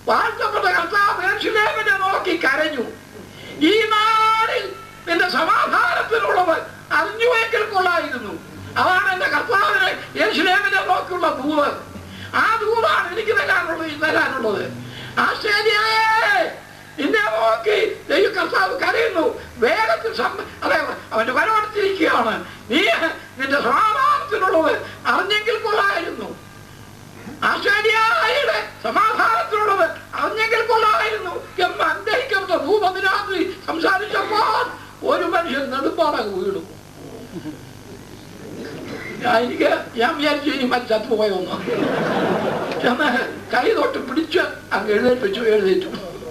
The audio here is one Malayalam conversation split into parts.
വാഴ്ത്തപ്പെട്ട കർത്താവ് യെരൂശലേമിനെ നോക്കി കരഞ്ഞു ഈ നാളിൽ നിന്റെ സമാധാനത്തിനുള്ളത് അറിഞ്ഞുവെങ്കിൽ കൊള്ളായിരുന്നു അതാണ് എന്റെ കർത്താവിനെ യെരൂശലേമിനെ നോക്കിയുള്ള ദൂത് ആ ദൂതാണ് എനിക്ക് തരാനുള്ളത് തരാനുള്ളത് ആശ്ചര്യേ നിന്നെ നോക്കി ദൈവ കർത്താവ് കരയുന്നു വേഗത്തിൽ സം- അതെ അവന്റെ വരവടുത്തിരിക്കുകയാണ് നീ നിന്റെ സമാധാനത്തിനുള്ളത് അറിഞ്ഞെങ്കിൽ കൊള്ളായിരുന്നു ആശ്ചര്യായുടെ സമാധാനത്തിനുള്ളത് അറിഞ്ഞെങ്കിൽ കൊള്ളായിരുന്നു എന്ന് അന്തരിക്കുന്ന ഭൂപതിരാത്രി സംസാരിച്ചപ്പോൾ ഒരു മനുഷ്യൻ നെടുമ്പാടങ്ങ് വീണു ഞാൻ എനിക്ക് ഞാൻ വിചാരിച്ചു ഇനി മറ്റു ചത്തുപോയൊന്ന് ചെന്ന് കൈ തൊട്ട് പിടിച്ച് അങ്ങ് എഴുന്നേൽപ്പിച്ചു എഴുന്നേറ്റു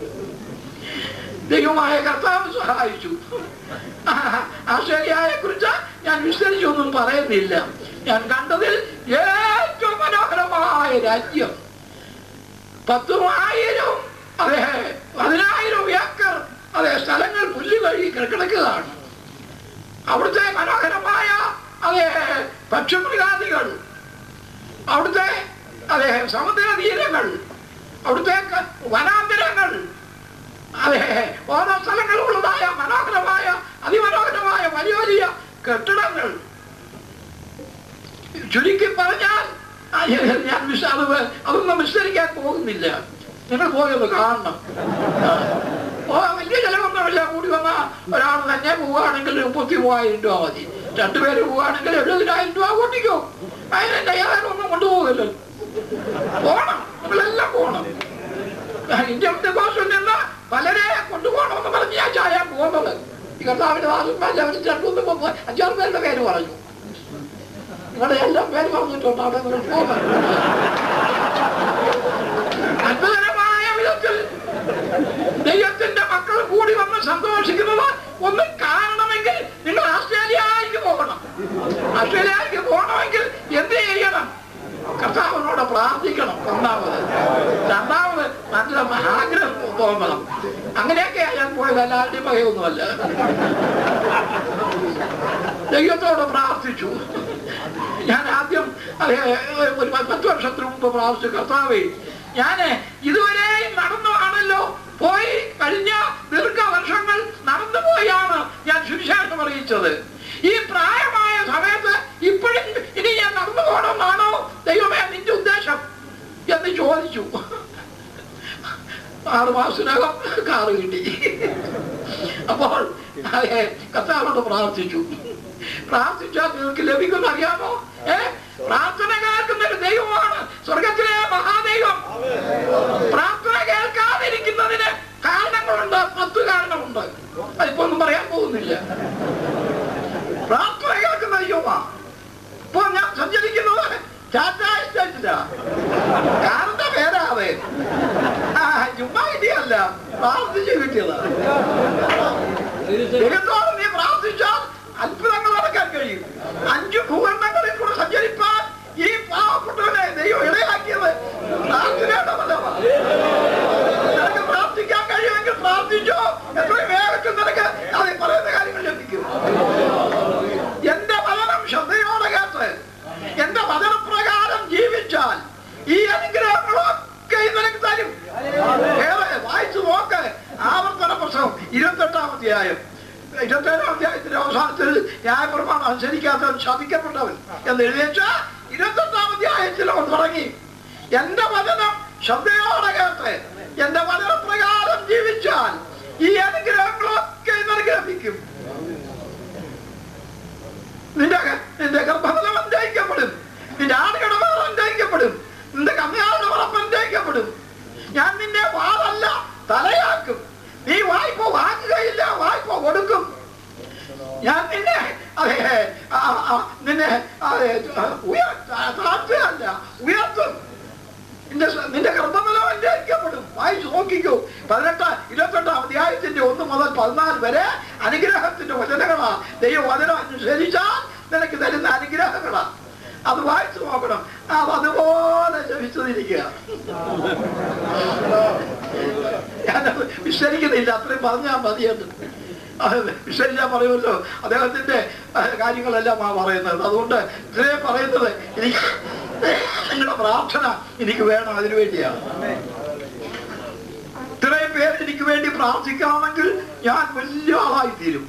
ദൈവമായ കർത്താവ് സഹായിച്ചു ആശ്ചര്യായെ കുറിച്ച് ഞാൻ വിസ്തരിച്ചൊന്നും പറയുന്നില്ല ഞാൻ കണ്ടതിൽ ഏറ്റവും മനോഹരമായ രാജ്യം പത്തുമായിരം അതെ പതിനായിരം ഏക്കർ അതെ സ്ഥലങ്ങൾ പുല്ല് കഴുകി കിടക്കുകയാണ് അവിടുത്തെ മനോഹരമായ അതെ പക്ഷമൃഗാദികൾ അവിടുത്തെ അതെ സമുദ്ര തീരങ്ങൾ അവിടുത്തെ ക- വനാന്തരങ്ങൾ അതെ ഓരോ സ്ഥലങ്ങളിലുള്ളതായ മനോഹരമായ അതിമനോഹരമായ വലിയ വലിയ കെട്ടിടങ്ങൾ ചുരുക്കി പറഞ്ഞാൽ ആ, ഞാൻ വിശ- അത് വേ- അതൊന്നും വിസ്തരിക്കാൻ പോകുന്നില്ല നിങ്ങൾ പോയി ഒന്ന് കാണണം ആ. ഓ വലിയ ചെലവൊന്നുമില്ല കൂടി വന്ന ഒരാൾ തന്നെ പോവുകയാണെങ്കിൽ മുപ്പത്തി മൂവായിരം രൂപ മതി രണ്ടുപേര് പോവുകയാണെങ്കിൽ എഴുപതിനായിരം രൂപ കൂട്ടിക്കോ അതിനെന്റെ ഏതായാലും ഒന്നും കൊണ്ടുപോകില്ല പോണം നമ്മളെല്ലാം പോണം ഇന്ത്യൻ ഭാഷയിൽ നിന്ന് പലരെ കൊണ്ടുപോകണമെന്ന് പറഞ്ഞ് ഞാൻ ചായാൻ പോകുന്നത് ഈ കർത്താവിന്റെ ദാസന്മാർ അവർ രണ്ടു മൂന്ന് അഞ്ചാറ് പേരുടെ പേര് പറഞ്ഞു നിങ്ങളുടെ എല്ലാം പേര് പറഞ്ഞിട്ടുണ്ട് അവിടെ നിങ്ങൾ പോകാം അത്ഭുതകരമായ വിധത്തിൽ ദൈവത്തിന്റെ മക്കൾ കൂടി വന്ന് സന്തോഷിക്കുന്നത് ഒന്ന് കാണണമെങ്കിൽ നിങ്ങൾ ആസ്ട്രേലിയയിലേക്ക് പോകണം ആസ്ട്രേലിയയിലേക്ക് പോകണമെങ്കിൽ എന്ത് ചെയ്യണം കർത്താവിനോട് പ്രാർത്ഥിക്കണം ഒന്നാമത് രണ്ടാമത് നല്ല ആഗ്രഹം തോന്നണം അങ്ങനെയൊക്കെയാ ഞാൻ പോയത് എല്ലാവരുടെയും വകയൊന്നുമല്ല ദൈവത്തോട് പ്രാർത്ഥിച്ചു ഞാൻ ആദ്യം അതെ ഒരു പത്ത് വർഷത്തിന് മുമ്പ് പ്രാർത്ഥിച്ചു കർത്താവേ ഞാന് ഇതുവരെയും നടന്നതാണല്ലോ പോയി കഴിഞ്ഞ ദീർഘവർഷങ്ങൾ നടന്നു പോയാണ് ഞാൻ സുവിശേഷം അറിയിച്ചത് ഈ പ്രായമായ സമയത്ത് ഇപ്പോഴും ഇനി ഞാൻ നടന്നു പോകണമെന്നാണോ ദൈവമേ നിന്റെ ഉദ്ദേശം എന്ന് ചോദിച്ചു ആറ് മാസത്തിനകം കാറ് കിട്ടി അപ്പോൾ അതെ, കർത്താവിനോട് പ്രാർത്ഥിച്ചു പ്രാർത്ഥിച്ചാൽ നിങ്ങൾക്ക് ലഭിക്കുമെന്ന് അറിയാമോ ഏ പ്രാർത്ഥന കേൾക്കുന്ന ഒരു ദൈവമാണ് സ്വർഗത്തിലെ മഹാദൈവം പ്രാർത്ഥന കേൾക്കാതിരിക്കുന്നതിന് കാരണങ്ങളുണ്ട് പത്ത് കാരണമുണ്ട് അതിപ്പോ ഒന്നും പറയാൻ പോകുന്നില്ല പ്രാർത്ഥന കേൾക്കുന്ന ദൈവമാ ഇപ്പൊ ഞാൻ സഞ്ചരിക്കുന്നത് ടാറ്റാ എസ്റ്റേറ്റിലാ കാറിന്റെ പേരാവേ ആ ചുമ്മാ കിട്ടിയല്ല പ്രാർത്ഥിച്ച് കിട്ടിയതാ ദൈവത്തോട് നീ പ്രാർത്ഥിച്ചാൽ അത്ഭുതങ്ങൾ നടക്കാൻ കഴിയും അഞ്ചു ഭൂഖണ്ഡങ്ങളിൽ കൂടെ സഞ്ചരിപ്പാൻ ഈ പാവപ്പെട്ടവനെ ദൈവം ഇടയാക്കിയത് പ്രാർത്ഥനയുടെ ഫലമാണ് നിനക്ക് പ്രാർത്ഥിക്കാൻ കഴിയുമെങ്കിൽ പ്രാർത്ഥിച്ചോ എത്രയും വേഗത്തിൽ നിനക്ക് അത് പറയുന്ന കാര്യങ്ങൾ ലഭിക്കും എന്റെ വചനം ശ്രദ്ധയോടെ കേട്ട് എന്റെ വചനപ്രകാരം ജീവിച്ചാൽ ഈ അനുഗ്രഹങ്ങളൊക്കെ നിനക്ക് തരും ഏറെ വായിച്ചു നോക്ക് ആവർത്തന പുസ്തകം ഇരുപത്തെട്ടാം അധ്യായം ഇരുപത്തേഴാം അധ്യായത്തിന്റെ അവസാനത്തിൽ ന്യായപ്രമാണം അനുസരിക്കാത്തവൻ ശപിക്കപ്പെട്ടവൻ എന്ന് എഴുതിച്ച ഇരുപത്തെട്ടാം അധ്യായത്തിൽ അവൻ തുടങ്ങി എന്റെ വചനം ശ്രദ്ധയോടെ കേട്ട് എന്റെ വചനപ്രകാരം ജീവിച്ചാൽ ഈ അനുഗ്രഹങ്ങളൊക്കെ നിനക്ക് ലഭിക്കും നിന്റെ നിന്റെ ഗർഭഫലം അനുഗ്രഹിക്കപ്പെടും നിന്റെ ആടുകടമകൾ അനുഗ്രഹിക്കപ്പെടും നിന്റെ കന്യാളുടെ ഉറപ്പ് അനുഗ്രഹിക്കപ്പെടും ഞാൻ നിന്നെ വാളല്ല തലയാക്കും നീ വായ്പ വാങ്ങുകയില്ല വായ്പ കൊടുക്കും ഞാൻ നിന്നെ അതെ ആ, ആ, നിന്നെ അതെ ഉയർ താഴ്ത്തുകയല്ല ഉയർത്തും നിന്റെ സ- നിന്റെ ഗർഭഫലം അനുഗ്രഹിക്കപ്പെടും വായിച്ചു നോക്കിക്കോ പതിനെട്ട് ഇരുപത്തെട്ടാം അധ്യായത്തിന്റെ ഒന്ന് മുതൽ പതിനാല് വരെ അനുഗ്രഹത്തിന്റെ വചനങ്ങളാ ദൈവ വചനം അനുസരിച്ചാൽ നിനക്ക് തരുന്ന അനുഗ്രഹങ്ങളാ അത് വായിച്ചു നോക്കണം അത് അതുപോലെ ജപിച്ചതിരിക്കുക ഞാനത് വിസ്തരിക്കുന്നില്ല അത്രയും പറഞ്ഞാൽ മതിയെന്ന് അത് വിസ്തരിച്ചാൽ പറയുമല്ലോ അദ്ദേഹത്തിന്റെ അഹ്, കാര്യങ്ങളെല്ലാം ആ പറയുന്നത് അതുകൊണ്ട് ഇത്രയും പറയുന്നത് എനിക്ക് നിങ്ങളുടെ പ്രാർത്ഥന എനിക്ക് വേണം അതിനു വേണ്ടിയാണ് എനിക്ക് വേണ്ടി പ്രാർത്ഥിക്കണമെങ്കിൽ ഞാൻ വലിയ ആളായി തീരും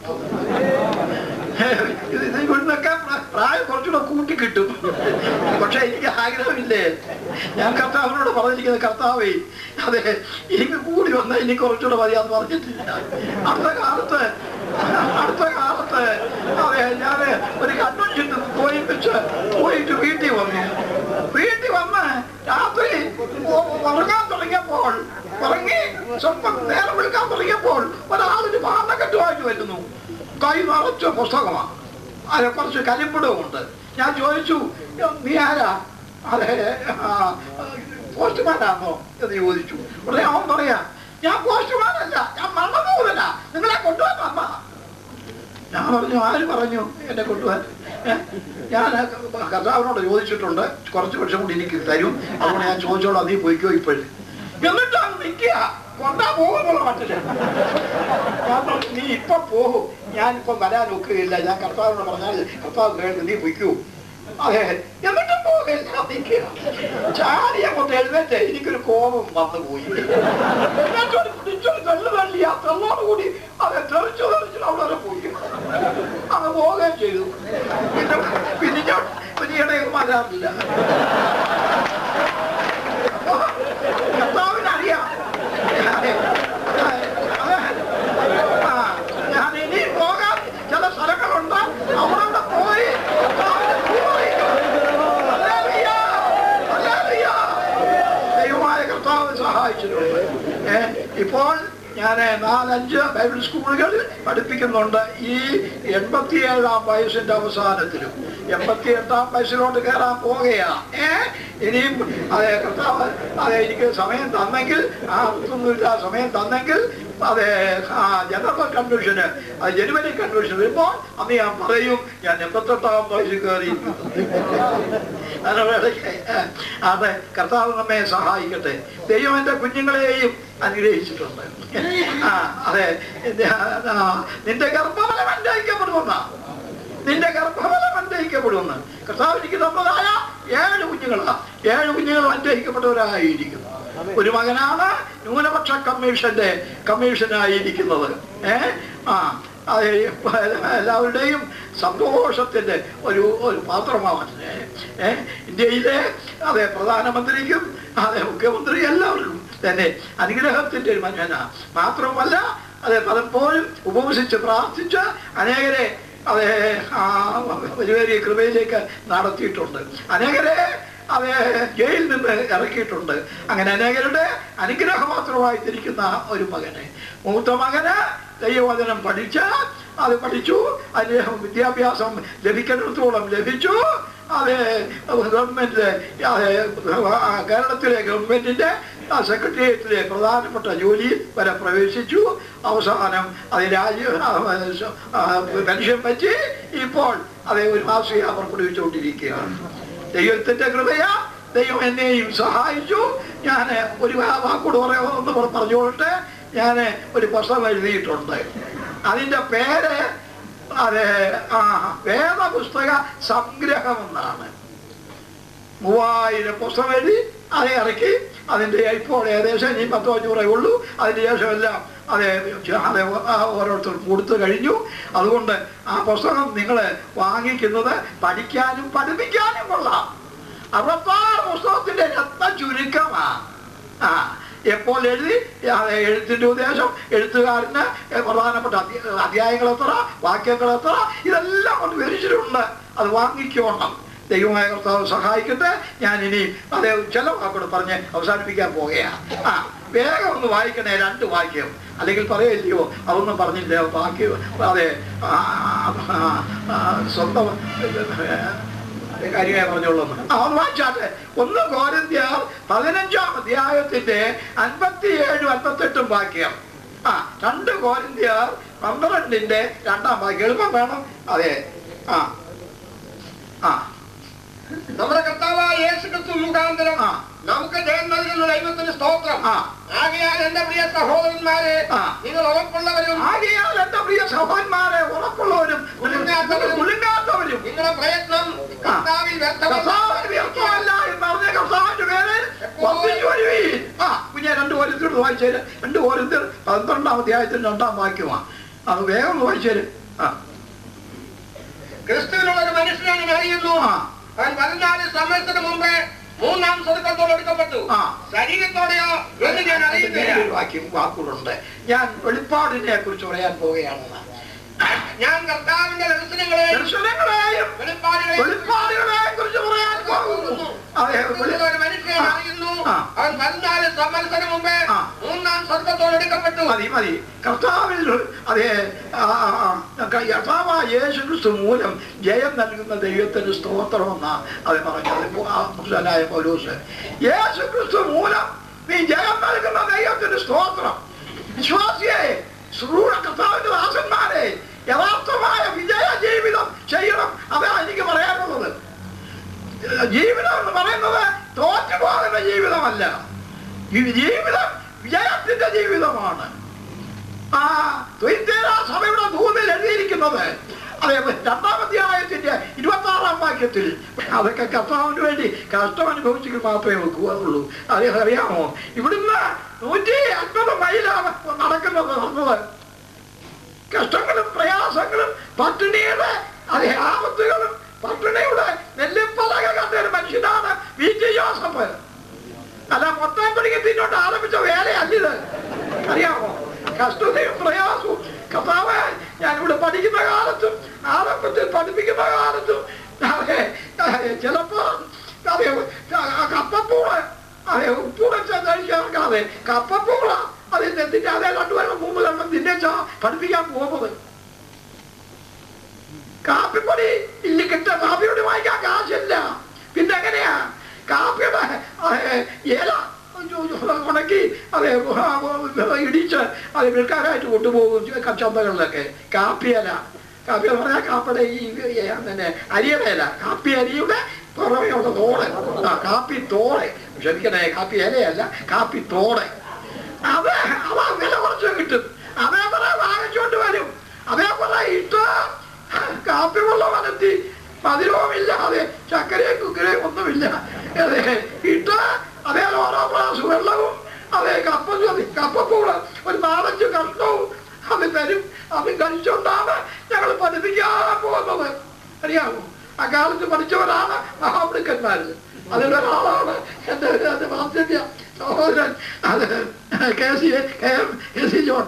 ഇത് ഇത് ഇവിടുന്നൊക്കെ പ്ര- പ്രായം കുറച്ചുകൂടെ കൂട്ടി കിട്ടും പക്ഷെ എനിക്ക് ആഗ്രഹമില്ലേ ഞാൻ കർത്താവിനോട് പറഞ്ഞിരിക്കുന്നത് കർത്താവേ അതെ എനിക്ക് കൂടി വന്നാൽ ഇനി കുറച്ചുകൂടെ മതിയാന്ന് പറഞ്ഞിട്ടില്ല അടുത്ത കാലത്ത് അടുത്ത കാലത്ത് അതെ ഞാൻ ഒരു കൺവെൻഷൻ പോയി വെച്ച് പോയിട്ട് വീട്ടിൽ വന്നു വീട്ടിൽ വന്ന് രാത്രി ഉ- ഉറങ്ങാൻ തുടങ്ങിയപ്പോൾ ഉറങ്ങി സ്വല്പം നേരം വിളിക്കാൻ തുടങ്ങിയപ്പോൾ ഒരാളൊരു പാന്നക്കെട്ടുമായിട്ട് വരുന്നു കൈ നിറച്ച പുസ്തകമാണ് അത് കുറച്ച് കരിമ്പിടവും ഉണ്ട് ഞാൻ ചോദിച്ചു നീ ആരാ അതെ പോസ്റ്റ്മാനാണോ എന്ന് ചോദിച്ചു ഉടനെ അവൻ പറയാ ഞാൻ പോസ്റ്റ്മാനല്ല ഞാൻ മരണമൂലല്ല നിങ്ങളെ കൊണ്ടുപോകാൻ വന്ന ഞാൻ പറഞ്ഞു ആര് പറഞ്ഞു എന്നെ കൊണ്ടുപോകാൻ ഏ? ഞാൻ കർത്താവിനോട് ചോദിച്ചിട്ടുണ്ട് കുറച്ച് വർഷം കൂടി എനിക്ക് തരും അതുകൊണ്ട് ഞാൻ ചോദിച്ചോളാം നീ പോയിക്കോ ഇപ്പോഴും എന്നിട്ടാണ് നിൽക്കുക കൊണ്ടാ പോകുന്നുള്ള മട്ടില്ല ഞാൻ പറഞ്ഞു നീ ഇപ്പൊ പോകും ഞാനിപ്പം വരാൻ ഒക്കുകയില്ല ഞാൻ കർത്താവിനോട് പറഞ്ഞാൽ കർത്താവ് കേൾക്കും നീ പൊയ്ക്കൂ അതെ എന്നിട്ടും പോകില്ല നിൽക്കുക ചാടി അങ്ങോട്ട് എഴുന്നേറ്റ് എനിക്കൊരു കോപം വന്നു പോയി എഴുന്നേറ്റോട് പിടിച്ചോട് തള്ളു തള്ളി ആ തള്ളോട് കൂടി അതെ തെറിച്ചു തെറിച്ചു അവിടെ വരെ പോയി അത് പോവുകയും ചെയ്തു പിന്നെ പിന്നെ ഞാൻ പിന്നീട് മാറാറില്ല കർത്താവിനറിയാം അതെ. അതെ. ആ, ഞാൻ ഇനി പോകാൻ ചില സ്ഥലങ്ങളുണ്ട് അവിടെ പോയി കർത്താവിനെ പോയി. ഹല്ലേലൂയ. ഹല്ലേലൂയ. ദൈവമായ കർത്താവ് സഹായിച്ചിട്ടുണ്ട് ഏ, ഇപ്പോൾ ഞാൻ നാലഞ്ച് ബൈബിൾ സ്കൂളുകളിൽ പഠിപ്പിക്കുന്നുണ്ട് ഈ എൺപത്തിയേഴാം വയസ്സിന്റെ അവസാനത്തിലും എൺപത്തി എട്ടാം വയസ്സിലോട്ട് കയറാൻ പോകുകയാ ഏ ഇനിയും അതെ കർത്താവ് അതെ എനിക്ക് സമയം തന്നെങ്കിൽ ആ ഒന്നുമില്ല സമയം തന്നെങ്കിൽ അതെ ആ ജനറൽ കൺവെൻഷന് അത് ജനുവരി കൺവെൻഷൻ വരുമ്പോൾ അന്ന് ഞാൻ പറയും ഞാൻ എൺപത്തെട്ടാം വയസ്സിൽ കയറി അതിനിടയ്ക്ക് അതെ കർത്താവ് നമ്മെ സഹായിക്കട്ടെ ദൈവം എൻ്റെ കുഞ്ഞുങ്ങളെയും അനുഗ്രഹിച്ചിട്ടുണ്ട് ആ അതെ ആ, നിന്റെ ഗർഭഫലം അനുഗ്രഹിക്കപ്പെടുമെന്ന നിന്റെ ഗർഭഫലം അനുഗ്രഹിക്കപ്പെടുമെന്ന് കർത്താവ് എനിക്ക് തന്നതായ ഏഴ് കുഞ്ഞുങ്ങളാ ഏഴ് കുഞ്ഞുങ്ങൾ അനുഗ്രഹിക്കപ്പെട്ടവരായിരിക്കുന്നു ഒരു മകനാണ് ന്യൂനപക്ഷ കമ്മീഷന്റെ കമ്മീഷനായിരിക്കുന്നത് ഏ ആ അത് എല്ലാവരുടെയും സന്തോഷത്തിന്റെ ഒരു ഒരു പാത്രമാണ് ഏ ഇന്ത്യയിലെ അതെ പ്രധാനമന്ത്രിക്കും അതെ മുഖ്യമന്ത്രി എല്ലാവർക്കും തന്നെ അനുഗ്രഹത്തിന്റെ ഒരു മനുഷ്യനാ മാത്രമല്ല അതെ പലപ്പോഴും ഉപവസിച്ച് പ്രാർത്ഥിച്ച് അനേകരെ അതെ ആ വലിയ വലിയ കൃപയിലേക്ക് നടത്തിയിട്ടുണ്ട് അനേകരെ അത് ജയിലിൽ നിന്ന് ഇറക്കിയിട്ടുണ്ട് അങ്ങനെ അനേകരുടെ അനുഗ്രഹമാത്രമായി തിരിക്കുന്ന ഒരു മകന് മൂത്ത മകന് ദൈവവചനം പഠിച്ച് അത് പഠിച്ചു അദ്ദേഹം വിദ്യാഭ്യാസം ലഭിക്കുന്നിടത്തോളം ലഭിച്ചു അത് ഗവൺമെന്റ് അത് കേരളത്തിലെ ഗവൺമെന്റിന്റെ സെക്രട്ടേറിയറ്റിലെ പ്രധാനപ്പെട്ട ജോലി വരെ പ്രവേശിച്ചു അവസാനം അത് രാജ്യ പെൻഷൻ വെച്ച് ഇപ്പോൾ അത് ഒരു മാസിക പുറപ്പെടുവിച്ചുകൊണ്ടിരിക്കുകയാണ് ദൈവത്തിന്റെ കൃപയാ ദൈവം എന്നെയും സഹായിച്ചു ഞാൻ ഒരു വാ- വാക്കോട് പറയാമെന്ന് പറഞ്ഞുകൊള്ളട്ടെ ഞാൻ ഒരു പുസ്തകം എഴുതിയിട്ടുണ്ട് അതിന്റെ പേര് അതെ ആ വേദപുസ്തക സംഗ്രഹം എന്നാണ് മൂവായിരം പുസ്തകം എഴുതി അത് ഇറക്കി അതിന്റെ ഇപ്പോൾ ഏകദേശം ഇനി പത്തോ അഞ്ഞൂറേ ഉള്ളൂ അതിന് ശേഷം എല്ലാം അതെ അതെ ഓരോരുത്തർ കൊടുത്തു കഴിഞ്ഞു അതുകൊണ്ട് ആ പുസ്തകം നിങ്ങൾ വാങ്ങിക്കുന്നത് പഠിക്കാനും പഠിപ്പിക്കാനും കൊള്ളാം അറുപത്താറ് പുസ്തകത്തിന്റെ രത്ന ചുരുക്കമാ ആ എപ്പോൾ എഴുതി അത് എഴുത്തിന്റെ ഉദ്ദേശം എഴുത്തുകാരന് പ്രധാനപ്പെട്ട അധ്യ- അധ്യായങ്ങൾ എത്ര വാക്യങ്ങൾ എത്ര ഇതെല്ലാം കൊണ്ട് വിവരിച്ചിട്ടുണ്ട് അത് വാങ്ങിക്കോണം ദൈവമായ കർത്താവ് സഹായിക്കട്ടെ ഞാൻ ഇനി അതെ ചില വാക്കോട് പറഞ്ഞ് അവസാനിപ്പിക്കാൻ പോകുകയാണ് ആ വേഗം ഒന്ന് വായിക്കണേ രണ്ട് വാക്യം അല്ലെങ്കിൽ പറയില്ലയോ അതൊന്നും പറഞ്ഞില്ല ബാക്കി അതെ ആ, ആ, ആ, സ്വന്തം കാര്യമായി പറഞ്ഞോളൂ ആ ഒന്ന് വായിച്ചാട്ടെ ഒന്ന് കോരന്ത്യാർ പതിനഞ്ചാം അധ്യായത്തിന്റെ അൻപത്തിയേഴും അൻപത്തെട്ടും വാക്യം ആ രണ്ട് കോരന്ത്യാർ പന്ത്രണ്ടിന്റെ രണ്ടാം വാക്യം എളുപ്പം വേണം അതെ ആ ആ നമ്മുടെ കർത്താവായ യേശു ക്രിസ്തു മുഖാന്തരം ആ. നമുക്ക് ജയം നൽകുന്ന ദൈവത്തിന് സ്തോത്രം ആ. ആകയാൽ എന്റെ പ്രിയ സഹോദരന്മാരെ ആ. നിങ്ങൾ ഉറപ്പുള്ളവരും ആകയാൽ എന്റെ പ്രിയ സഹോദരന്മാരെ ഉറപ്പുള്ളവരും കുലുങ്ങാത്തവരും, കുലുങ്ങാത്തവരും പറയും നിങ്ങളുടെ പ്രയത്നം കർത്താവിൽ വ്യർത്ഥമല്ല കർത്താവിന് വ്യർത്ഥമല്ല എന്ന് പറഞ്ഞ കർത്താവിന്റെ പേരിൽ വർദ്ധിച്ചു വരുവീൻ ആ കുഞ്ഞെ രണ്ട് ഓരോരുത്തരോട് വായിച്ചേര് രണ്ട് ഓരോരുത്തർ പന്ത്രണ്ടാം അധ്യായത്തിന് രണ്ടാം വാക്യമാണ് അത് വേഗം വായിച്ചേര് ആ ക്രിസ്തുവിനുള്ള ഒരു മനുഷ്യനെ ഞാൻ അറിയുന്നു ആ. അവൻ പതിനാല് സംവത്സരം മുമ്പേ മൂന്നാം സ്വർഗത്തോട് എടുക്കപ്പെട്ടു ആ. ശരീരത്തോടെയോ എന്ന് ഞാൻ അറിയുന്നില്ല ഒരു വാക്യം വാക്കുകളുണ്ട് ഞാൻ വെളിപ്പാടിനെ കുറിച്ച് പറയാൻ പോവുകയാണ് ഞാൻ കർത്താവിന്റെ ദർശനങ്ങളെ ദർശനങ്ങളെയും വെളിപ്പാടുകളെയും വെളിപ്പാടുകളെയും കുറിച്ച് പറയാൻ പോകുന്നു അതെ ക്രിസ്തുവിനുള്ള ഒരു മനുഷ്യനെ ആ. അറിയുന്നു ആ. അവൻ പതിനാല് സംവത്സരം മുമ്പേ ആ. മൂന്നാം സ്വർഗത്തോട് എടുക്കപ്പെട്ടു മതി മതി കർത്താവിൽ അതെ ആ, ആ, ആ, കർത്താവ് യേശു ക്രിസ്തു മൂലം ജയം നൽകുന്ന ദൈവത്തിന് സ്തോത്രമെന്ന അത് പറഞ്ഞത് മുസ്ലായ പൗലൂസ് യേശു ക്രിസ്തു മൂലം നീ ജയം നൽകുന്ന ദൈവത്തിന് സ്തോത്രം വിശ്വാസിയെ ശ്രൂഢ കർത്താവിന്റെ ദാസന്മാരെ യഥാർത്ഥമായ വിജയ ജീവിതം ചെയ്യണം അതാണ് എനിക്ക് പറയാനുള്ളത് ജീവിതം എന്ന് പറയുന്നത് തോറ്റു പോകുന്ന ജീവിതമല്ല ഈ ജീവിതം വിജയത്തിന്റെ ജീവിതമാണ് ആ ത്വയ്തേര സഭയുടെ ദൂതിൽ എഴുതിയിരിക്കുന്നത് അതെ രണ്ടാം അധ്യായത്തിന്റെ ഇരുപത്തി ആറാം വാക്യത്തിൽ അതൊക്കെ കർത്താവിന് വേണ്ടി കഷ്ടം അനുഭവിച്ചെങ്കിൽ മാത്രമേ വെക്കുകയുള്ളൂ അത് അറിയാമോ ഇവിടുന്ന് നൂറ്റി അൻപത് മൈലാണ് നടക്കുന്നത് നടന്നത് കഷ്ടങ്ങളും പ്രയാസങ്ങളും പട്ടിണിയുടെ അതെ ആപത്തുകളും പട്ടിണിയുടെ നെല്ലിപ്പലക കണ്ട ഒരു മനുഷ്യനാണ് വി ടി ജോസഫ് അല്ല മൊത്തം പിടിക്ക് തിന്നോട്ട് ആരംഭിച്ച വേലയല്ലിത് അറിയാമോ കഷ്ടതയും പ്രയാസവും കർത്താവ് ഞാനിവിടെ പഠിക്കുന്ന കാലത്തും ആരംഭത്തിൽ പഠിപ്പിക്കുന്ന കാലത്തും അതെ അതെ, ചിലപ്പോ അതെ കപ്പപ്പൂള് അതെ ഉപ്പൂടെ ചേർക്കാതെ കപ്പപ്പൂള അത് തിന്നെ അതേ രണ്ടുപേരും മൂന്ന് കണ്ണം തിന്നേച്ചാ പഠിപ്പിക്കാൻ പോകുന്നത് കാപ്പിപ്പൊടി ഇല്ല കിട്ട കാപ്പിപ്പൊടി വാങ്ങിക്കാൻ കാശില്ല പിന്നെ എങ്ങനെയാ കാപ്പിയുടെ അതെ, ഇല ഉണക്കി അതെ ഇടിച്ച് അത് വിൽക്കാനായിട്ട് കൊണ്ടുപോകും ചന്തകളിലൊക്കെ കാപ്പിയില കാപ്പി എന്ന് പറഞ്ഞാൽ കാപ്പിയുടെ ഈ ഈ പിന്നെ അരിയുടെ ഇല കാപ്പി അരിയുടെ പുറമെയുള്ള തോട് ആ കാപ്പി തോട് ക്ഷമിക്കണേ കാപ്പി ഇലയല്ല കാപ്പി തോട് അത് അതാ വില കുറച്ച് കിട്ടും അതേപോലെ വാങ്ങിച്ചോണ്ട് വരും അതേപോലെ ഇട്ട് കാപ്പി വെള്ളം വനത്തി മധുരവുമില്ലാതെ ചക്കരയും കുക്കരയും ഒന്നുമില്ല അതെ ഇട്ട് അതേ ഓരോ ഗ്ലാസ് വെള്ളവും അതെ കപ്പ കപ്പപ്പൂള് ഒരു നാലഞ്ച് കഷ്ണവും അത് തരും അത് കഴിച്ചുകൊണ്ടാണ് ഞങ്ങൾ പഠിപ്പിക്കാൻ പോകുന്നത് അറിയാമോ അക്കാലത്ത് പഠിച്ചവരാണ് മഹാമിടുക്കന്മാര് അതിലൊരാളാണ് എൻ്റെ എൻ്റെ വാത്സല്യ സഹോദരൻ അത് K C K M K C John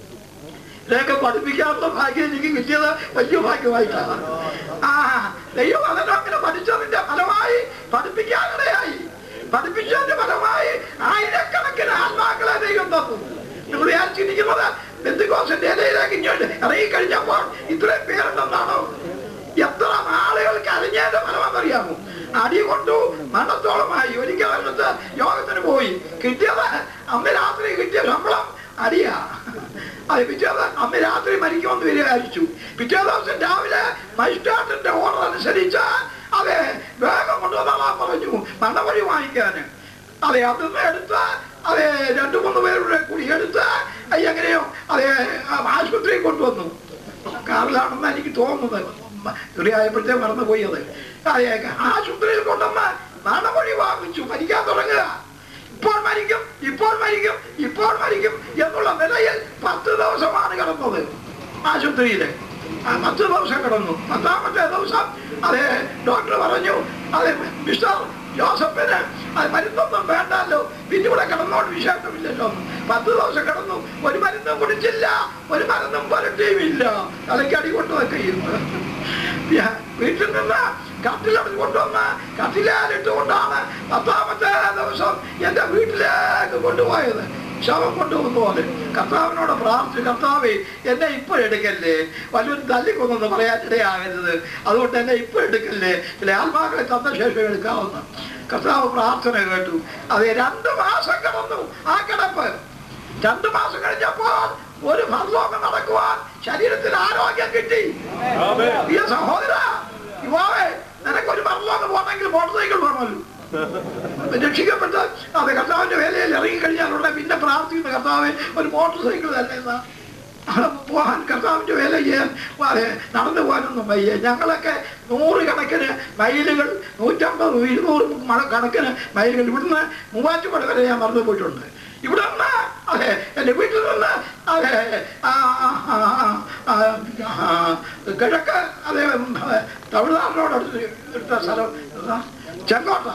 ഇതൊക്കെ പഠിപ്പിക്കാനുള്ള ഭാഗ്യം എനിക്ക് കിട്ടിയത് വലിയ ഭാഗ്യമായിട്ടാണ് ആ ദൈവം അതിനങ്ങനെ പഠിച്ചതിന്റെ ഫലമായി പഠിപ്പിക്കാനിടയായി പഠിപ്പിച്ചതിന്റെ ഫലമായി ആയിരക്കണക്കിന് ആത്മാക്കളെ ദൈവം തന്നു നിങ്ങൾ വിചാരിച്ചിരിക്കുന്നത് ബന്ധുക്കോസിന്റെ ഇലയിലേക്ക് ഇങ്ങോട്ട് ഇറങ്ങി കഴിഞ്ഞപ്പോൾ ഇത്രയും പേരുണ്ടെന്നാണോ എത്ര ആളുകൾക്ക് അറിഞ്ഞതിന്റെ ഫലമെന്നറിയാമോ അടി കൊണ്ടു മരണത്തോളമായി ഒരിക്കൽ വന്നിട്ട് യോഗത്തിന് പോയി കിട്ടിയത് അന്ന് രാത്രി കിട്ടിയ ശമ്പളം അടിയാ അത് പിറ്റേത് അന്ന് രാത്രി മരിക്കുമെന്ന് വിചാരിച്ചു പിറ്റേ ദിവസം രാവിലെ മജിസ്ട്രേറ്റിന്റെ ഓർഡർ അനുസരിച്ച് അതെ വേഗം കൊണ്ടുവന്നാളാൻ പറഞ്ഞു മണ്ണവഴി വാങ്ങിക്കാന് അതെ അതിന്ന് എടുത്ത് അതെ രണ്ടു മൂന്ന് പേരുടെ കൂടി എടുത്ത് എങ്ങനെയോ അതെ ആശുപത്രിയിൽ കൊണ്ടുവന്നു കാറിലാണെന്ന് എനിക്ക് തോന്നുന്നത് ചെറിയായപ്പോഴത്തേ മറന്നുപോയി അത് അതെ ആശുപത്രിയിൽ കൊണ്ടുവന്ന് മണ്ണവഴി വാങ്ങിച്ചു മരിക്കാൻ തുടങ്ങുക ഇപ്പോൾ മരിക്കും ഇപ്പോൾ മരിക്കും ഇപ്പോൾ മരിക്കും എന്നുള്ള നിലയിൽ പത്ത് ദിവസമാണ് കിടന്നത് ആശുപത്രിയില് ആ പത്ത് ദിവസം കിടന്നു പത്താമത്തെ ദിവസം അതെ ഡോക്ടർ പറഞ്ഞു അതെ മിസ്റ്റർ ജോസഫിന് അത് മരുന്നൊന്നും വേണ്ടല്ലോ പിന്നെ ഇവിടെ കിടന്നോണ്ട് വിശേഷമില്ലല്ലോ പത്ത് ദിവസം കിടന്നു ഒരു മരുന്നും കുടിച്ചില്ല ഒരു മരുന്നും പുരട്ടിയുമില്ല തലയ്ക്കടി കൊണ്ട് വെക്കുന്നു വീട്ടിൽ നിന്ന് കട്ടിലെടുത്ത് കൊണ്ടുവന്ന് കട്ടിലേലിട്ട് കൊണ്ടാണ് പത്താമത്തെ ദിവസം എന്റെ വീട്ടിലേക്ക് കൊണ്ടുപോയത് ശവം കൊണ്ടുവന്ന പോലെ കർത്താവിനോട് പ്രാർത്ഥിച്ചു കർത്താവേ എന്നെ ഇപ്പൊ എടുക്കല്ലേ വല്ലൊരു തല്ലിക്കൊന്നെന്ന് പറയാൻ ഇടയാകരുത് അതുകൊണ്ട് എന്നെ ഇപ്പൊ എടുക്കല്ലേ ചില ആത്മാക്കളെ തന്ന ശേഷം എടുക്കാവുന്ന കർത്താവ് പ്രാർത്ഥന കേട്ടു അതെ രണ്ട് മാസം കിടന്നു ആ കിടപ്പ് രണ്ടു മാസം കഴിഞ്ഞപ്പോൾ ഒരു ഭർലോകം നടക്കുവാൻ ശരീരത്തിൽ ആരോഗ്യം കിട്ടി ഈ സഹോദര യുവാവേ നിനക്കൊരു ഭർലോകം പോകണമെങ്കിൽ മോട്ടോർ സൈക്കിൾ വേണമല്ലോ രക്ഷിക്കപ്പെട്ട് അത് കർത്താവിന്റെ വേലയിൽ ഇറങ്ങി കഴിഞ്ഞാലുള്ള പിന്നെ പ്രാർത്ഥിക്കുന്ന കർത്താവ് ഒരു മോട്ടോർ സൈക്കിൾ തന്നെ എന്നാ അവിടെ പോകാൻ കർത്താവിൻ്റെ വേല ചെയ്യാൻ അതെ നടന്നു പോകാനൊന്നും വയ്യ ഞങ്ങളൊക്കെ നൂറുകണക്കിന് മൈലുകൾ നൂറ്റമ്പത് ഇരുന്നൂറ് മണ കണക്കിന് മൈലുകൾ ഇവിടുന്ന് മൂവാറ്റുപുഴ വരെ ഞാൻ നടന്നു പോയിട്ടുണ്ട് ഇവിടെ നിന്ന് അതെ എൻ്റെ വീട്ടിൽ നിന്ന് അതെ ആ, ആ, ആ, ആ, ആ, കിഴക്ക് അതെ തമിഴ്നാടിനോടടുത്ത് എടുത്ത സ്ഥലം എന്താ? ചെങ്കോട്ട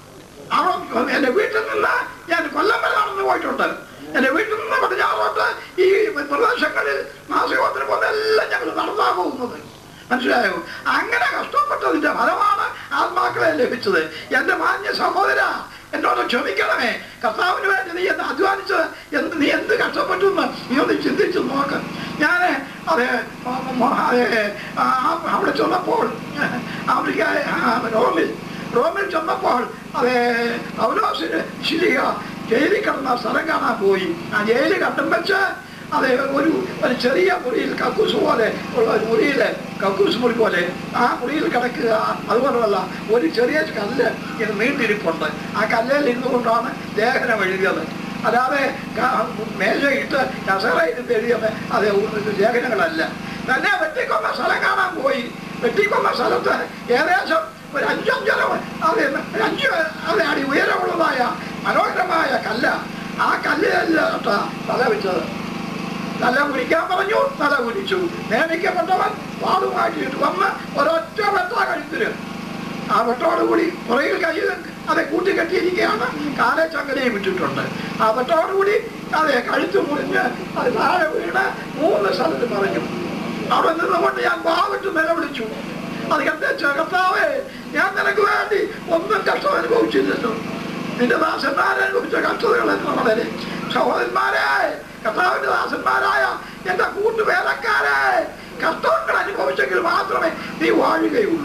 അവിടെ എൻ്റെ വീട്ടിൽ നിന്ന് ഞാൻ കൊല്ലം വരെ നടന്നു പോയിട്ടുണ്ട് എൻ്റെ വീട്ടിൽ നിന്ന് പടിഞ്ഞാറോട്ട് ഈ പ്രദേശങ്ങളിൽ മാസയോഗത്തിന് പോകുന്ന എല്ലാം ഞങ്ങൾ നടന്നാ പോകുന്നത് മനസ്സിലായോ അങ്ങനെ കഷ്ടപ്പെട്ടതിന്റെ ഫലമാണ് ആത്മാക്കളെ ലഭിച്ചത് എൻ്റെ മാന്യ സഹോദര എന്നോട് ക്ഷമിക്കണമേ കർത്താവിന് വേണ്ടി നീ എന്ന് അധ്വാനിച്ച് എന്ത് നീ എന്ത് കഷ്ടപ്പെട്ടു എന്ന് നീ ഒന്ന് ചിന്തിച്ചു നോക്ക് ഞാൻ അതെ മ- മ- അതെ ആ, അവിടെ ചെന്നപ്പോൾ ആഫ്രിക്ക ആ, റോമിൽ റോമിൽ ചെന്നപ്പോൾ അതെ പൗലോസിന് ശിലിക ജയിലിൽ കിടന്ന സ്ഥലം കാണാൻ പോയി ആ ജയിലിൽ കണ്ടും വെച്ച് അതെ ഒരു ഒരു ചെറിയ മുറിയിൽ കക്കൂസ് പോലെ ഉള്ള ഒരു മുറിയിൽ കക്കൂസ് മുറി പോലെ ആ മുറിയിൽ കിടക്കുക അതുപോലെയല്ല ഒരു ചെറിയ കല്ല് ഇങ്ങനെ നീണ്ടിരിപ്പുണ്ട് ആ കല്ലിൽ ഇരുന്നു കൊണ്ടാണ് ലേഖനം എഴുതിയത് അല്ലാതെ ക- മേശയിട്ട് കസറയിട്ട് എഴുതിയത് അത് ലേഖനങ്ങളല്ല തന്നെ വെട്ടിക്കൊന്ന സ്ഥലം കാണാൻ പോയി വെട്ടിക്കൊന്ന സ്ഥലത്ത് ഏകദേശം ഒരു അഞ്ചഞ്ചര അതെ ഒരു അഞ്ച് അതെ അടി ഉയരമുള്ളതായ മനോഹരമായ കല്ല ആ കല്ലിലല്ല കേട്ടോ തല വെച്ചത് തല കുടിക്കാൻ പറഞ്ഞു തല കുടിച്ചു നിയമിക്കപ്പെട്ടവൻ വാളുമായിട്ട് വന്ന് ഒരൊറ്റ വെട്ട കഴുത്തിന് ആ വെട്ടോടുകൂടി പുറകിൽ കൈ അതെ കൂട്ടിക്കെട്ടിയിരിക്കുകയാണ് കാലെ ചങ്ങലയും വിട്ടിട്ടുണ്ട് ആ വെട്ടോടുകൂടി അതെ കഴുത്ത് മുറിഞ്ഞ് അത് താഴെ വീണ് മൂന്ന് സ്ഥലത്ത് പറഞ്ഞു അവിടെ നിന്നുകൊണ്ട് ഞാൻ വാവിട്ട് നിലവിളിച്ചു അത് കണ്ടേച്ച കർത്താവേ ഞാൻ നിനക്ക് വേണ്ടി ഒന്നും കഷ്ടം അനുഭവിച്ചില്ലല്ലോ നിന്റെ ദാസന്മാരെ അനുഭവിച്ച കഷ്ടതകൾ എന്ന് വളരെ സഹോദരന്മാരെ കർത്താവിന്റെ ദാസന്മാരായ എന്റെ കൂട്ടുവേലക്കാരെ കഷ്ടങ്ങൾ അനുഭവിച്ചെങ്കിൽ മാത്രമേ നീ വാഴുകയുള്ളൂ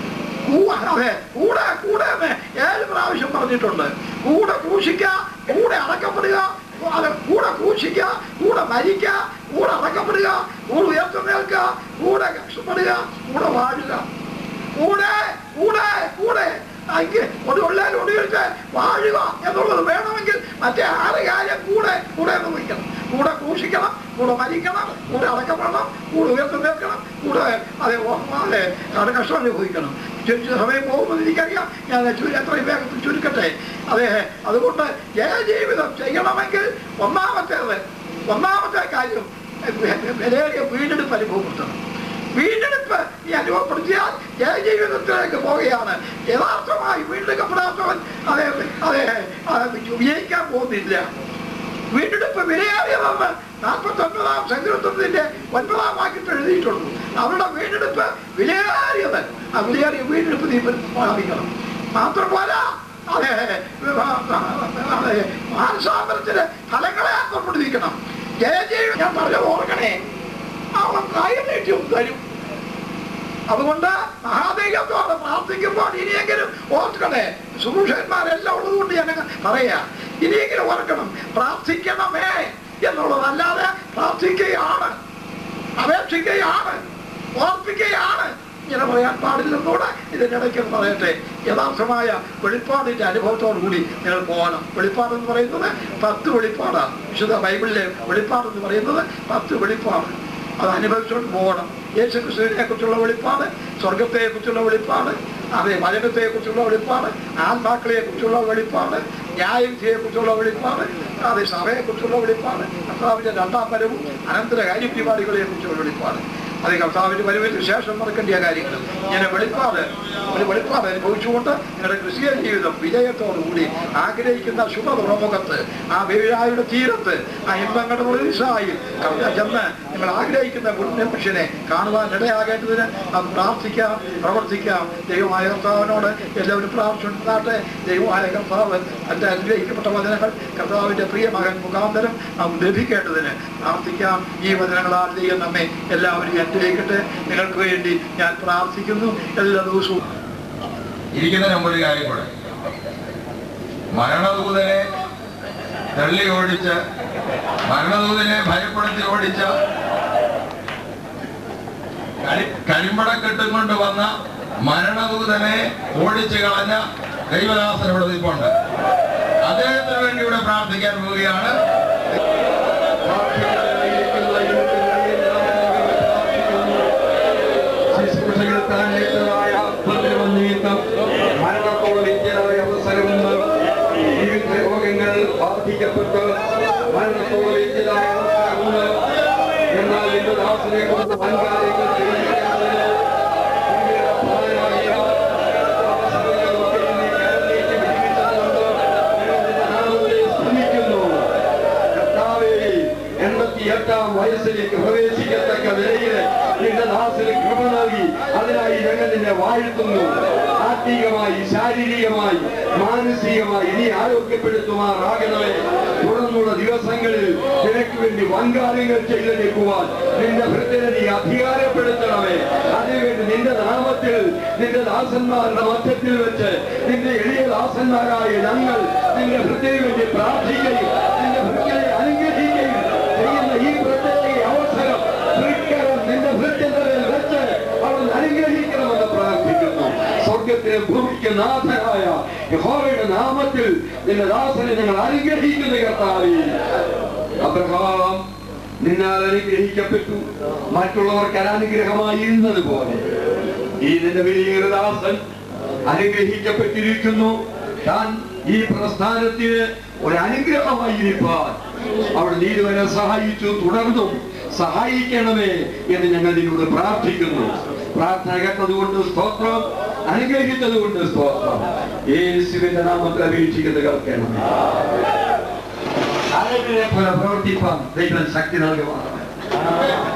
കൂ- അതെ കൂടെ കൂടെ എന്ന് ഏഴ് പ്രാവശ്യം പറഞ്ഞിട്ടുണ്ട് കൂടെ ക്രൂശിക്കുക കൂടെ അടക്കപ്പെടുക അത് കൂടെ ക്രൂശിക്കുക കൂടെ മരിക്കുക കൂടെ അടക്കപ്പെടുക കൂടെ ഉയർത്തുന്നേൽക്കുക കൂടെ കഷ്ടപ്പെടുക കൂടെ വാഴുക കൂടെ കൂടെ കൂടെ എനിക്ക് ഒരു ഉള്ളാൽ ഒടിയിച്ച് വാഴുക എന്നുള്ളത് വേണമെങ്കിൽ മറ്റേ ആറ് കാര്യം കൂടെ കൂടെ എന്ന് നിൽക്കണം കൂടെ ക്രൂശിക്കണം കൂടെ മരിക്കണം കൂടെ അടക്കപ്പെടണം കൂടെ ഉയർത്തി നിൽക്കണം കൂടെ അതെ ഓ- അതെ അവിടെ കഷ്ടം അനുഭവിക്കണം ചുരുക്കി സമയം പോകുമെന്ന് എനിക്കറിയാം ഞാൻ ചുരു എത്രയും വേഗത്തിൽ ചുരുക്കട്ടെ അതെ അതുകൊണ്ട് ജയ ജീവിതം ചെയ്യണമെങ്കിൽ ഒന്നാമത്തേത് ഒന്നാമത്തെ കാര്യം വിലയേറിയ വീണ്ടെടുപ്പ് അനുഭവപ്പെടുത്തണം വീണ്ടെടുപ്പ് ഈ അനുഭവപ്പെടുത്തിയാൽ ജയ ജീവിതത്തിലേക്ക് പോവുകയാണ് യഥാർത്ഥമായി വീണ്ടെടുക്കപ്പെടാത്തവൻ അതെ അതെ അതെ വിജയിക്കാൻ പോകുന്നില്ല വീണ്ടെടുപ്പ് വിലയേറിയതെന്ന് നാൽപ്പത്തി ഒൻപതാം സങ്കീർത്തനത്തിന്റെ ഒൻപതാം വാക്യത്തിൽ എഴുതിയിട്ടുള്ളൂ അവരുടെ വീണ്ടെടുപ്പ് വിലയേറിയത് ആ വിലയേറിയ വീണ്ടെടുപ്പ് നീ പ്രാപിക്കണം മാത്രമല്ല അതെ അതെ മാനസാന്തരത്തിന് ഫലങ്ങളെ ആക്കപ്പെടുത്തിക്കണം ജയജീവി ഞാൻ പറഞ്ഞത് ഓർക്കണേ അവൻ കാര്യം നീട്ടിയും തരും അതുകൊണ്ട് മഹാദൈവത്തോടെ പ്രാർത്ഥിക്കുമ്പോൾ ഇനിയെങ്കിലും ഓർക്കണേ സുഭൂഷന്മാരെല്ലാം ഉള്ളതുകൊണ്ട് ഞാൻ പറയാ ഇനിയെങ്കിലും ഓർക്കണം പ്രാർത്ഥിക്കണമേ എന്നുള്ളതല്ലാതെ പ്രാർത്ഥിക്കുകയാണ് അപേക്ഷിക്കുകയാണ് ഓർപ്പിക്കുകയാണ് ഇങ്ങനെ പറയാൻ പാടില്ലെന്നൂടെ ഇതിനിടയ്ക്ക് ഒന്ന് പറയട്ടെ യഥാർത്ഥമായ വെളിപ്പാടിന്റെ അനുഭവത്തോടു കൂടി നിങ്ങൾ പോകണം വെളിപ്പാട് എന്ന് പറയുന്നത് പത്ത് വെളിപ്പാടാണ് വിശുദ്ധ ബൈബിളിലെ വെളിപ്പാട് എന്ന് പറയുന്നത് പത്ത് വെളിപ്പാട് അത് അനുഭവിച്ചുകൊണ്ട് പോകണം യേശു ക്രിസ്തുവിനെ കുറിച്ചുള്ള വെളിപ്പാട് സ്വർഗത്തെ കുറിച്ചുള്ള വെളിപ്പാട് അതെ വചനത്തെ കുറിച്ചുള്ള വെളിപ്പാട് ആത്മാക്കളെ കുറിച്ചുള്ള വെളിപ്പാട് ന്യായവിധിയെ കുറിച്ചുള്ള വെളിപ്പാട് അതെ സഭയെ കുറിച്ചുള്ള വെളിപ്പാട് കർത്താവിന്റെ രണ്ടാം വരവും അനന്തര കാര്യപരിപാടികളെ കുറിച്ചുള്ള വെളിപ്പാട് അത് കർത്താവിന്റെ വരവിന് ശേഷം നടക്കേണ്ട കാര്യങ്ങൾ ഇങ്ങനെ വെളിപ്പാട് ഒരു വെളിപ്പാട് അനുഭവിച്ചുകൊണ്ട് നിങ്ങളുടെ ക്രിസ്തീയ ജീവിതം വിജയത്തോടുകൂടി ആഗ്രഹിക്കുന്ന ശുഭതുറമുഖത്ത് ആ വേഴായുടെ തീരത്ത് ആ ഇമ്പങ്ങളുടെ പ്രദേശായി ചെന്ന് നിങ്ങൾ ആഗ്രഹിക്കുന്ന മനുഷ്യനെ കാണുവാൻ ഇടയാകേണ്ടതിന് നാം പ്രാർത്ഥിക്കാം പ്രവർത്തിക്കാം ദൈവമായ കർത്താവിനോട് എല്ലാവരും പ്രാർത്ഥിച്ചുണ്ടാട്ടെ ദൈവമായ കർത്താവ് എൻ്റെ അനുഗ്രഹിക്കപ്പെട്ട വചനങ്ങൾ കർത്താവിൻ്റെ പ്രിയ മകൻ മുഖാന്തരം നാം ലഭിക്കേണ്ടതിന് പ്രാർത്ഥിക്കാം ഈ വചനങ്ങളാൽ ദൈവം നമ്മെ എല്ലാവരും അനുഗ്രഹിക്കട്ടെ നിങ്ങൾക്ക് വേണ്ടി ഞാൻ പ്രാർത്ഥിക്കുന്നു എല്ലാ ദിവസവും ഇരിക്കുന്നതിന് മുമ്പ് ഒരു കാര്യം കൂടെ മരണദൂതനെ തള്ളി ഓടിച്ച് മരണദൂതനെ ഭയപ്പെടുത്തി ഓടിച്ച കരി- കരിമ്പടക്കെട്ടും കൊണ്ട് വന്ന മരണദൂതനെ ഓടിച്ചു കളഞ്ഞ ദൈവദാസൻ ഇവിടെ നിൽപ്പുണ്ട് അദ്ദേഹത്തിന് വേണ്ടി ഇവിടെ പ്രാർത്ഥിക്കാൻ പോവുകയാണ് പ്രാർത്ഥിക്കാനായിരിക്കുന്ന ദാസനെ കൊണ്ട് വൻകാര്യങ്ങൾ ചെയ്യിക്കേണ്ടതിന് ഭൂമിയുടെ ഭാരമായ സകലമൊക്കെ നീ കരളിലേക്ക് വിടുവിച്ചതുകൊണ്ട് ഞങ്ങൾ നിന്റെ നാമത്തെ സ്തുതിക്കുന്നു. കർത്താവേ, എൺപത്തിയെട്ടാം വയസ്സിലേക്ക് പ്രവേശിക്കത്തക്ക നിലയിൽ നിന്റെ ദാസന് കൃപ നൽകി അതിനായി ഞങ്ങൾ നിന്നെ വാഴ്ത്തുന്നു ആത്മീകമായി ശാരീരികമായി മാനസികമായി നീ ആരോഗ്യപ്പെടുത്തുമാറാകണമേ തുടർന്നുള്ള ദിവസങ്ങളിൽ നിനക്ക് വേണ്ടി വൻകാര്യങ്ങൾ ചെയ്തെടുക്കുവാൻ നിന്റെ ഭൃത്യനെ നീ അധികാരപ്പെടുത്തണമേ അതിനുവേണ്ടി നിന്റെ നാമത്തിൽ നിന്റെ ദാസന്മാരുടെ മധ്യത്തിൽ വെച്ച് നിന്റെ എളിയ ദാസന്മാരായ ഞങ്ങൾ നിന്റെ ഭൃത്യന് വേണ്ടി പ്രാർത്ഥിക്കുകയും നിന്റെ ഭൃത്യനെ അനുഗ്രഹിക്കുകയും ചെയ്യുന്ന ഈ പ്രത്യേക അവസരം തൃക്കരം നിന്റെ ഭൃത്യന്റെ മേൽ വെച്ച് അവൻ അനുഗ്രഹിക്കണമെന്ന് പ്രാർത്ഥിക്കുന്നു സ്വർഗത്തിന് ഭൂമിക്ക് നാഥനായ യഹോവയുടെ നാമത്തിൽ നിന്റെ ദാസനെ ഞങ്ങൾ അനുഗ്രഹിക്കുന്ന കർത്താവേ അബ്രഹാം നിന്നാൽ അനുഗ്രഹിക്കപ്പെട്ടു മറ്റുള്ളവർക്ക് അനനുഗ്രഹമായി ഇരുന്നത് പോലെ ഈ നിന്റെ വലിയ ദാസൻ അനുഗ്രഹിക്കപ്പെട്ടിരിക്കുന്നു താൻ ഈ പ്രസ്ഥാനത്തിന് ഒരു അനുഗ്രഹമായിരിക്കാൻ അവിടെ നീ ഇതുവരെ സഹായിച്ചു തുടർന്നും സഹായിക്കണമേ എന്ന് ഞങ്ങൾ നിന്നോട് പ്രാർത്ഥിക്കുന്നു പ്രാർത്ഥന കേട്ടതുകൊണ്ട് സ്തോത്രം അനുഗ്രഹിച്ചത് കൊണ്ട് സ്തോത്രം യേശുവിന്റെ നാമത്തിൽ അപേക്ഷിക്കുന്നത് കേൾക്കണമേ ആരെങ്കിലെ പോലെ പ്രവർത്തിപ്പാൻ ദൈവം ശക്തി നൽകുവാണ്